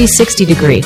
360 degree.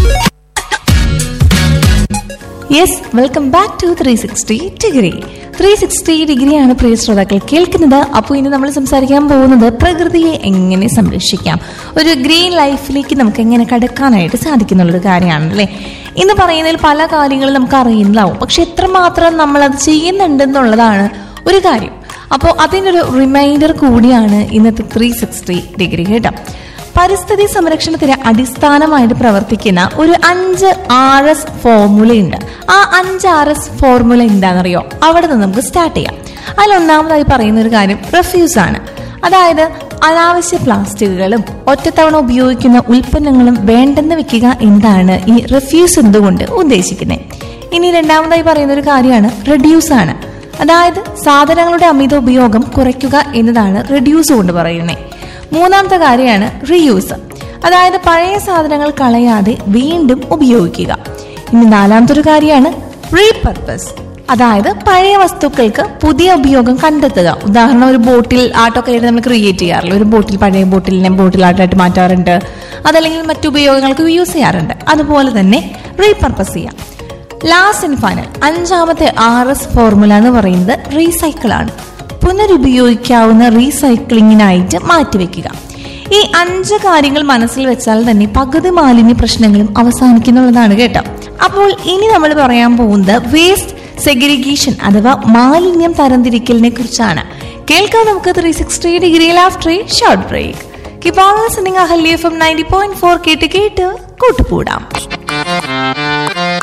Yes welcome back to three sixty degree three sixty ഡിഗ്രിയാണ് പ്രിയ ശ്രോതാക്കൾ കേൾക്കുന്നത് അപ്പോൾ ഇനി നമ്മൾ സംസാരിക്കാൻ പോകുന്നത് പ്രകൃതിയെ എങ്ങനെ സംരക്ഷിക്കാം ഒരു ഗ്രീൻ ലൈഫിലേക്ക് നമുക്ക് എങ്ങനെ കടക്കാനായിട്ട് സാധിക്കുന്നുള്ളൊരു കാര്യമാണ് അല്ലേ ഇന്ന് പറയുന്നതിൽ പല കാര്യങ്ങളും നമുക്ക് അറിയുന്നതാവും പക്ഷെ എത്രമാത്രം നമ്മൾ അത് ചെയ്യുന്നുണ്ടെന്നുള്ളതാണ് ഒരു കാര്യം അപ്പോൾ അതിനൊരു റിമൈൻഡർ കൂടിയാണ് ഇന്നത്തെ ത്രീ സിക്സ്റ്റി ഡിഗ്രി കേട്ടോ പരിസ്ഥിതി സംരക്ഷണത്തിന് അടിസ്ഥാനമായിട്ട് പ്രവർത്തിക്കുന്ന ഒരു അഞ്ച് ആർ എസ് ഫോർമുലയുണ്ട് ആ അഞ്ച് ആർ എസ് ഫോർമുല എന്താണെന്നറിയോ അവിടെ നിന്ന് നമുക്ക് സ്റ്റാർട്ട് ചെയ്യാം അതിൽ ഒന്നാമതായി പറയുന്ന ഒരു കാര്യം റെഫ്യൂസ് ആണ് അതായത് അനാവശ്യ പ്ലാസ്റ്റിക്കുകളും ഒറ്റത്തവണ ഉപയോഗിക്കുന്ന ഉൽപ്പന്നങ്ങളും വേണ്ടെന്ന് വെക്കുക എന്താണ് ഈ റെഫ്യൂസ് എന്തുകൊണ്ട് ഉദ്ദേശിക്കുന്നത് ഇനി രണ്ടാമതായി പറയുന്ന ഒരു കാര്യമാണ് റെഡ്യൂസ് ആണ് അതായത് സാധനങ്ങളുടെ അമിത ഉപയോഗം കുറയ്ക്കുക എന്നതാണ് റെഡ്യൂസ് കൊണ്ട് പറയുന്നത് മൂന്നാമത്തെ കാര്യമാണ് റീയൂസ് അതായത് പഴയ സാധനങ്ങൾ കളയാതെ വീണ്ടും ഉപയോഗിക്കുക ഇനി നാലാമത്തെ ഒരു കാര്യമാണ് റീപർപ്പസ് അതായത് പഴയ വസ്തുക്കൾക്ക് പുതിയ ഉപയോഗം കണ്ടെത്തുക ഉദാഹരണം ഒരു ബോട്ടിൽ ആർട്ടൊക്കെ ആയിട്ട് നമ്മൾ ക്രിയേറ്റ് ചെയ്യാറില്ല ഒരു ബോട്ടിൽ പഴയ ബോട്ടിലിനെ ബോട്ടിൽ ആർട്ടായിട്ട് മാറ്റാറുണ്ട് അതല്ലെങ്കിൽ മറ്റു ഉപയോഗങ്ങൾക്ക് യൂസ് ചെയ്യാറുണ്ട് അതുപോലെ തന്നെ റീപർപ്പസ് ചെയ്യാം ലാസ്റ്റ് ആൻഡ് ഫൈനൽ അഞ്ചാമത്തെ ആർ എസ് ഫോർമുല എന്ന് പറയുന്നത് റീസൈക്കിൾ ആണ് പുനരുപയോഗിക്കാവുന്ന റീസൈക്ലിങ്ങിനായിട്ട് മാറ്റിവെക്കുക ഈ അഞ്ച് കാര്യങ്ങൾ മനസ്സിൽ വെച്ചാൽ തന്നെ പകുതി മാലിന്യ പ്രശ്നങ്ങളും അവസാനിക്കുന്നുള്ളതാണ് കേട്ടോ അപ്പോൾ ഇനി നമ്മൾ പറയാൻ പോകുന്നത് വേസ്റ്റ് സെഗ്രിഗേഷൻ അഥവാ മാലിന്യം തരംതിരിക്കലിനെ കുറിച്ചാണ് കേൾക്കാം നമുക്ക് ത്രീ സിക്സ്റ്റി ഡിഗ്രിയിൽ after a short break keep on listening Ahalya F M ninety point four കേട്ട് കേട്ട് കൂട്ടുകൂടാം